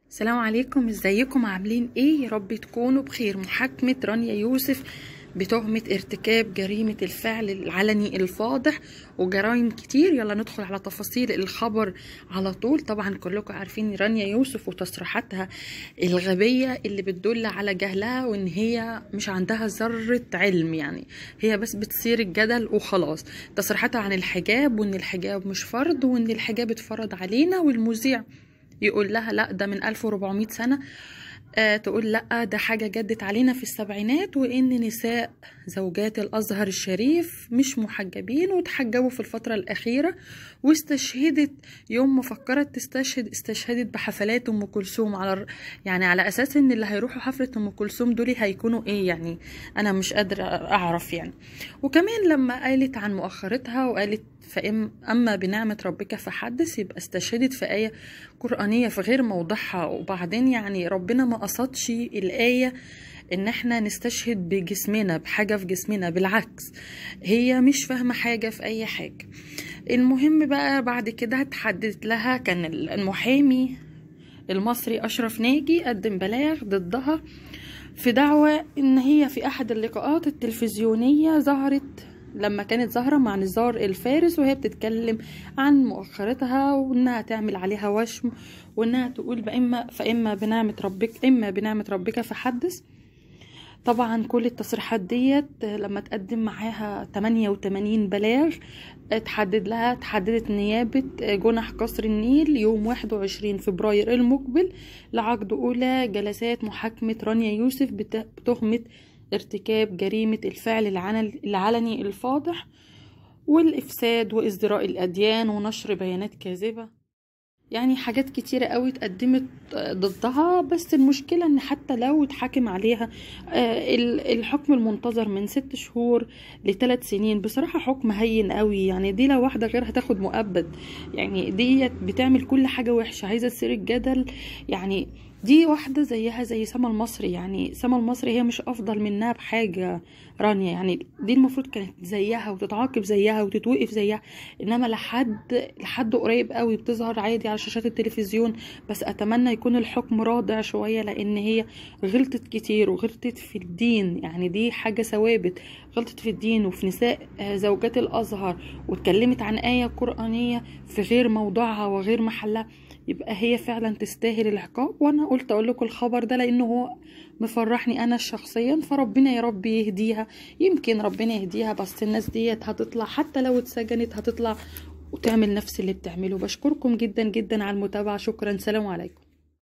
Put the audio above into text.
السلام عليكم ازيكم عاملين ايه يا رب تكونوا بخير محاكمة رانيا يوسف بتهمة ارتكاب جريمة الفعل العلني الفاضح وجرائم كتير يلا ندخل على تفاصيل الخبر على طول طبعا كلكم عارفين رانيا يوسف وتصريحاتها الغبية اللي بتدل على جهلها وان هي مش عندها ذرة علم يعني هي بس بتصير الجدل وخلاص تصريحاتها عن الحجاب وان الحجاب مش فرض وان الحجاب اتفرض علينا والمذيع يقول لها لا ده من 1400 سنة آه تقول لا ده حاجة جدت علينا في السبعينات وإن نساء زوجات الأزهر الشريف مش محجبين وتحجبوا في الفترة الأخيرة واستشهدت يوم ما فكرت تستشهد استشهدت بحفلات أم كلثوم على يعني على أساس إن اللي هيروحوا حفلة أم كلثوم دول هيكونوا إيه يعني أنا مش قادرة أعرف يعني وكمان لما قالت عن مؤخرتها وقالت فإم أما بنعمة ربك فحدث يبقى استشهدت في آية قرآنية في غير موضعها وبعدين يعني ربنا ما قصدش الآية ان احنا نستشهد بجسمنا بحاجة في جسمنا بالعكس هي مش فاهمة حاجة في اي حاجة المهم بقى بعد كده اتحددت لها كان المحامي المصري اشرف ناجي قدم بلاغ ضدها في دعوة ان هي في احد اللقاءات التلفزيونية ظهرت لما كانت ظاهرة مع نزار الفارس وهي بتتكلم عن مؤخرتها وانها تعمل عليها وشم وانها تقول فإما, فإما بنعمة ربك إما بنعمة ربك فحدث طبعا كل التصريحات ديت لما تقدم معاها 88 بلاغ تحدد لها تحددت نيابة جنح قصر النيل يوم 21 فبراير المقبل لعقد أولى جلسات محاكمة رانيا يوسف بتهمة ارتكاب جريمة الفعل العلني الفاضح والإفساد وازدراء الأديان ونشر بيانات كاذبة يعني حاجات كتيرة قوي اتقدمت ضدها بس المشكلة ان حتى لو اتحاكم عليها الحكم المنتظر من ست شهور لثلاث سنين بصراحة حكم هين قوي يعني دي لو واحدة غيرها تاخد مؤبد يعني ديت بتعمل كل حاجة وحشة عايزة تصير الجدل يعني دي واحدة زيها زي سما المصري يعني سما المصري هي مش أفضل منها بحاجة رانيا يعني دي المفروض كانت زيها وتتعاقب زيها وتتوقف زيها إنما لحد لحد قريب قوي بتظهر عادي على شاشات التلفزيون بس أتمنى يكون الحكم رادع شوية لأن هي غلطت كتير وغلطت في الدين يعني دي حاجة ثوابت غلطت في الدين وفي نساء زوجات الأزهر واتكلمت عن آية قرآنية في غير موضوعها وغير محلها يبقى هي فعلا تستاهل العقاب وانا قلت اقول لكم الخبر ده لانه هو مفرحني انا شخصيا فربنا يا رب يهديها يمكن ربنا يهديها بس الناس ديت هتطلع حتى لو اتسجنت هتطلع وتعمل نفس اللي بتعمله بشكركم جدا جدا على المتابعه شكرا سلام عليكم